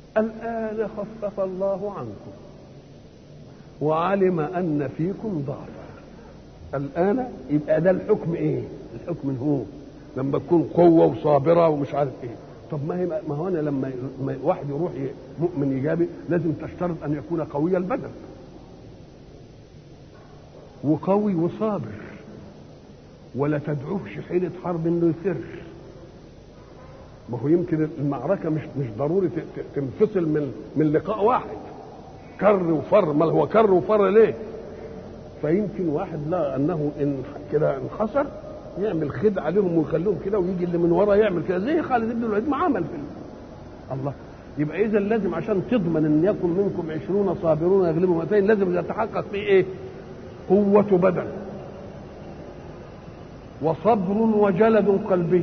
الآن خفف الله عنكم وعلم أن فيكم ضعفا الآن يبقى ده الحكم إيه؟ الحكم هو لما تكون قوة وصابرة ومش عارف إيه طب ما هي ما هو أنا لما لما واحد يروح مؤمن إيجابي لازم تشترط أن يكون قوي البدن وقوي وصابر ولا تدعوش حيلة حرب انه يسر ما هو يمكن المعركة مش مش ضروري تنفصل من من لقاء واحد كر وفر ما هو كر وفر ليه؟ فيمكن واحد لا انه ان كده انخسر يعمل خدعه عليهم ويخليهم كده ويجي اللي من ورا يعمل كده زي خالد بن الوليد ما عمل في الله يبقى اذا لازم عشان تضمن ان يكن منكم عشرون صابرون يغلبوا 200 لازم يتحقق في ايه؟ قوة بدن وصبر وجلد قلبي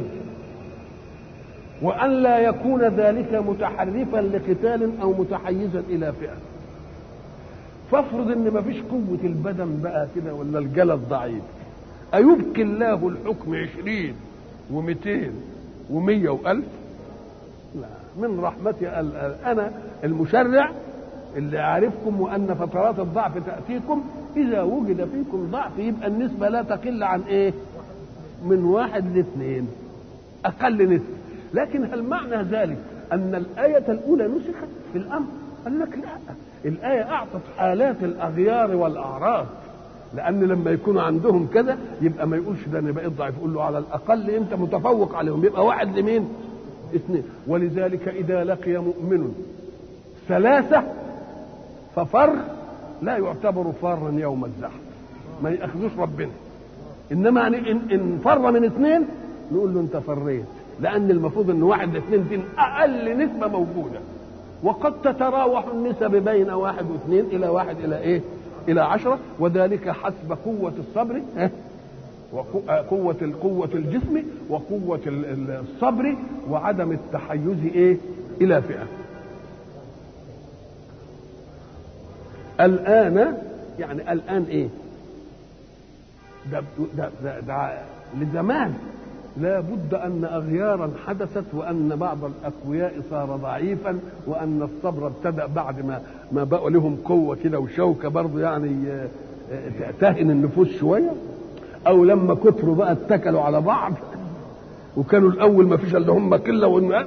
وأن لا يكون ذلك متحرفا لقتال أو متحيزا إلى فئة فافرض ان مفيش قوة البدن بقى كده ولا الجلد ضعيف أيبكي الله الحكم عشرين ومئتين ومية وألف لا من رحمتي أنا المشرع اللي عارفكم وأن فترات الضعف تأتيكم إذا وجد فيكم ضعف يبقى النسبة لا تقل عن إيه من واحد لاثنين أقل نسبة لكن هل معنى ذلك أن الآية الأولى نسخت في الأمر قال لك لا الآية أعطت حالات الأغيار والأعراض لأن لما يكون عندهم كذا يبقى ما يقولش ده أنا بقيت ضعيف يقول له على الأقل أنت متفوق عليهم يبقى واحد لمين؟ اثنين ولذلك إذا لقي مؤمن ثلاثة ففر لا يعتبر فارا يوم الزحف ما ياخذوش ربنا انما يعني ان, إن فر من اثنين نقول له انت فريت لان المفروض ان واحد لاثنين دي اقل نسبه موجوده وقد تتراوح النسب بين واحد واثنين الى واحد الى ايه الى عشرة وذلك حسب قوة الصبر وقوة قوة الجسم وقوة الصبر وعدم التحيز ايه الى فئة الآن يعني الآن إيه؟ ده ده ده, ده لزمان لا بد أن أغيارا حدثت وأن بعض الأقوياء صار ضعيفا وأن الصبر ابتدأ بعد ما ما بقوا لهم قوة كده وشوكة برضه يعني تهن النفوس شوية أو لما كتروا بقى اتكلوا على بعض وكانوا الأول ما فيش إلا هم قلة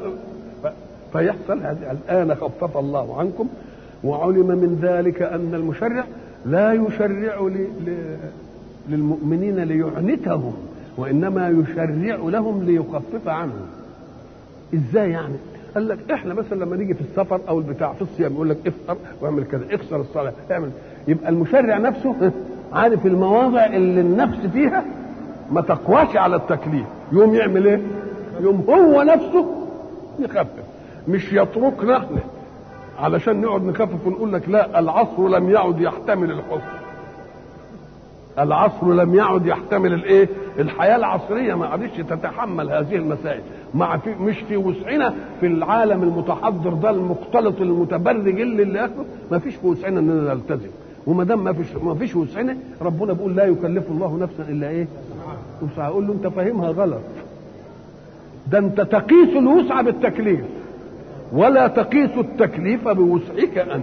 فيحصل هذه الآن خفف الله عنكم وعلم من ذلك ان المشرع لا يشرع ل... ل... للمؤمنين ليعنتهم وانما يشرع لهم ليخفف عنهم ازاي يعني قال لك احنا مثلا لما نيجي في السفر او البتاع في الصيام يقول لك افطر واعمل كذا اكسر الصلاه اعمل يبقى المشرع نفسه عارف المواضع اللي النفس فيها ما تقواش على التكليف يوم يعمل ايه يوم هو نفسه يخفف مش يتركنا احنا علشان نقعد نخفف ونقول لك لا العصر لم يعد يحتمل الحكم العصر لم يعد يحتمل الايه الحياه العصريه ما عادش تتحمل هذه المسائل مع في مش في وسعنا في العالم المتحضر ده المختلط المتبرج اللي اللي اخره ما فيش في وسعنا اننا نلتزم وما دام ما فيش ما فيش وسعنا ربنا بيقول لا يكلف الله نفسا الا ايه وسعها اقول له انت فاهمها غلط ده انت تقيس الوسع بالتكليف ولا تقيس التكليف بوسعك انت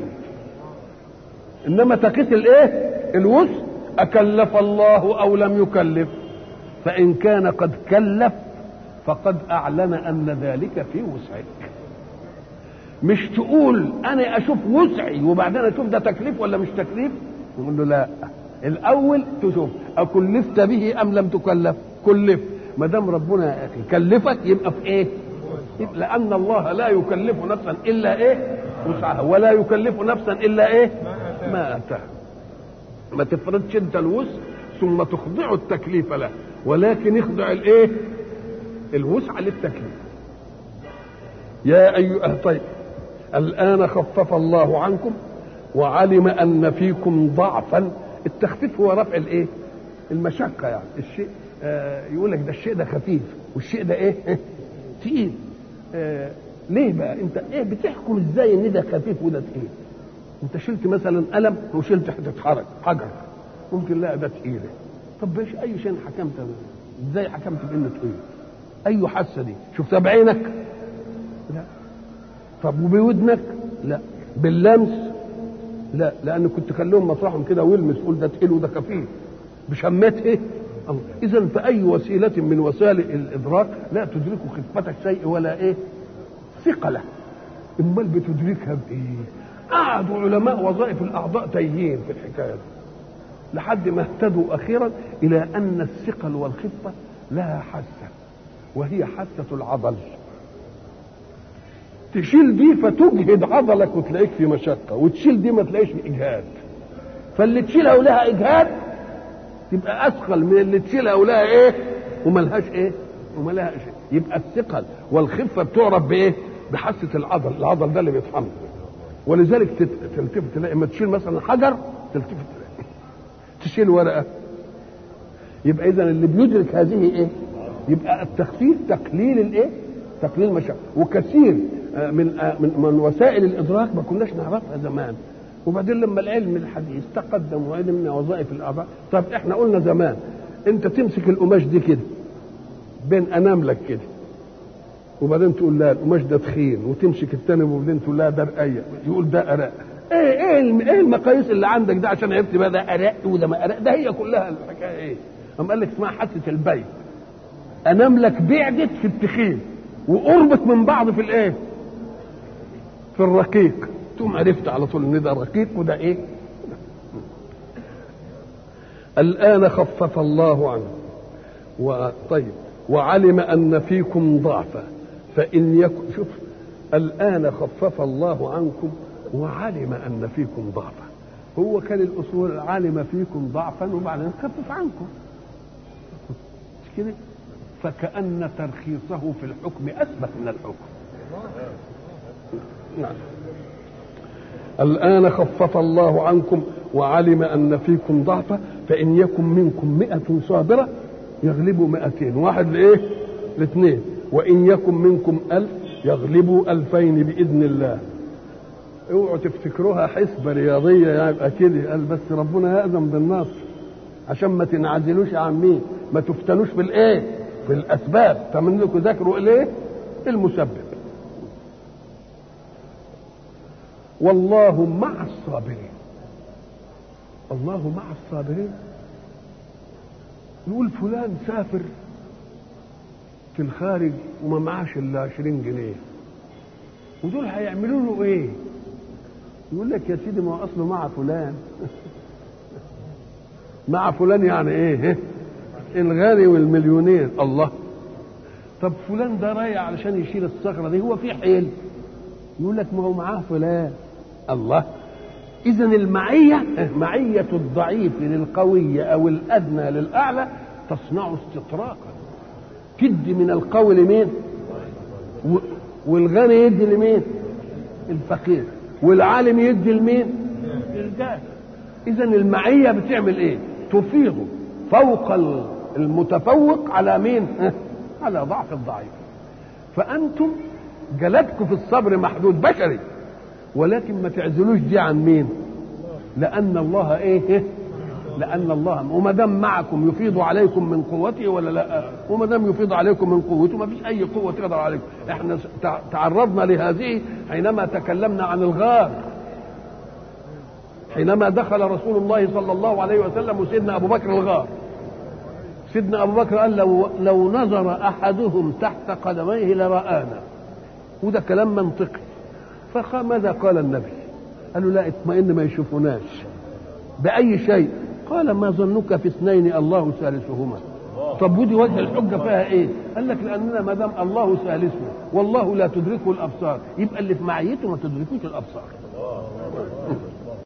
انما تقيس الايه الوسع اكلف الله او لم يكلف فان كان قد كلف فقد اعلن ان ذلك في وسعك مش تقول انا اشوف وسعي وبعدين اشوف ده تكليف ولا مش تكليف نقول له لا الاول تشوف اكلفت به ام لم تكلف كلف ما دام ربنا كلفك يبقى في ايه لأن الله لا يكلف نفسا إلا إيه وسعها ولا يكلف نفسا إلا إيه ما أتاها ما تفرضش أنت الوسع ثم تخضع التكليف له ولكن اخضع الإيه الوسع للتكليف يا أيها طيب الآن خفف الله عنكم وعلم أن فيكم ضعفا التخفيف هو رفع الإيه المشقة يعني الشيء آه يقول لك ده الشيء ده خفيف والشيء ده إيه تقيل آه ليه بقى انت ايه بتحكم ازاي ان ده خفيف وده تقيل انت شلت مثلا قلم وشلت حته حرج حجر ممكن لا ده تقيل طب باش اي شيء حكمت ازاي حكمت بانه تقيل اي حاسه دي شفتها بعينك لا طب وبودنك لا باللمس لا لان كنت خليهم مطرحهم كده ويلمس يقول ده تقيل وده خفيف بشمته ايه اذا فاي وسيله من وسائل الادراك لا تدرك خفه الشيء ولا ايه ثقله امال بتدركها بايه قعدوا علماء وظائف الاعضاء تايهين في الحكايه دي لحد ما اهتدوا اخيرا الى ان الثقل والخفه لها حاسه وهي حاسه العضل تشيل دي فتجهد عضلك وتلاقيك في مشقه وتشيل دي ما تلاقيش اجهاد فاللي تشيلها ولها اجهاد تبقى اثقل من اللي تشيلها ولها ايه وملهاش ايه وملهاش إيه؟ يبقى الثقل والخفه بتعرف بايه بحاسه العضل العضل ده اللي بيتحمل ولذلك تلتفت تلاقي لما تشيل مثلا حجر تلتفت تلاقي تشيل ورقه يبقى اذا اللي بيدرك هذه ايه يبقى التخفيف تقليل الايه تقليل مشاكل وكثير من من من وسائل الادراك ما كناش نعرفها زمان وبعدين لما العلم الحديث تقدم وعلمنا وظائف الاعضاء طب احنا قلنا زمان انت تمسك القماش دي كده بين اناملك كده وبعدين تقول لا القماش ده تخين وتمسك الثاني وبعدين تقول لا ده رقيق يقول ده ارق ايه ايه ايه المقاييس اللي عندك ده عشان عرفت بقى ده ارق وده ما ارق ده هي كلها الحكايه ايه؟ قام قال لك اسمها حاسه البيت اناملك بعدت في التخين وقربت من بعض في الايه؟ في الرقيق ثم عرفت على طول ان ده رقيق وده ايه؟ الان خفف الله عنه وطيب وعلم ان فيكم ضعفا فان يكن شوف الان خفف الله عنكم وعلم ان فيكم ضعفا هو كان الاصول علم فيكم ضعفا وبعدين خفف عنكم مش كده فكأن ترخيصه في الحكم أثبت من الحكم نعم الآن خفف الله عنكم وعلم أن فيكم ضعفا فإن يكن منكم مئة صابرة يغلبوا مئتين واحد لإيه لاثنين وإن يكن منكم ألف يغلبوا ألفين بإذن الله اوعوا تفتكروها حسبة رياضية يعني يبقى كده قال بس ربنا يأذن بالنصر عشان ما تنعزلوش عن مين ما تفتنوش بالايه في الاسباب فمنكم ذاكروا الايه المسبب والله مع الصابرين الله مع الصابرين يقول فلان سافر في الخارج وما معاش الا 20 جنيه ودول هيعملوا له ايه يقول لك يا سيدي ما هو اصله مع فلان مع فلان يعني ايه الغني والمليونير الله طب فلان ده رايح علشان يشيل الصخره دي هو في حيل يقول لك ما هو معاه فلان الله اذا المعيه معيه الضعيف للقوي او الادنى للاعلى تصنع استطراقا تدي من القوي لمين والغني يدي لمين الفقير والعالم يدي لمين الجاهل اذا المعيه بتعمل ايه تفيض فوق المتفوق على مين على ضعف الضعيف فانتم جلدكم في الصبر محدود بشري ولكن ما تعزلوش دي عن مين لان الله ايه لان الله وما دام معكم يفيض عليكم من قوته ولا لا وما دام يفيض عليكم من قوته ما فيش اي قوه تقدر عليكم احنا تعرضنا لهذه حينما تكلمنا عن الغار حينما دخل رسول الله صلى الله عليه وسلم وسيدنا ابو بكر الغار سيدنا ابو بكر قال لو لو نظر احدهم تحت قدميه لرآنا وده كلام منطقي فماذا قال النبي قال له لا اطمئن ما يشوفوناش باي شيء قال ما ظنك في اثنين الله ثالثهما طب ودي وجه الحجه فيها ايه قال لك لاننا ما دام الله ثالثنا والله لا تدركه الابصار يبقى اللي في معيته ما تدركوش الابصار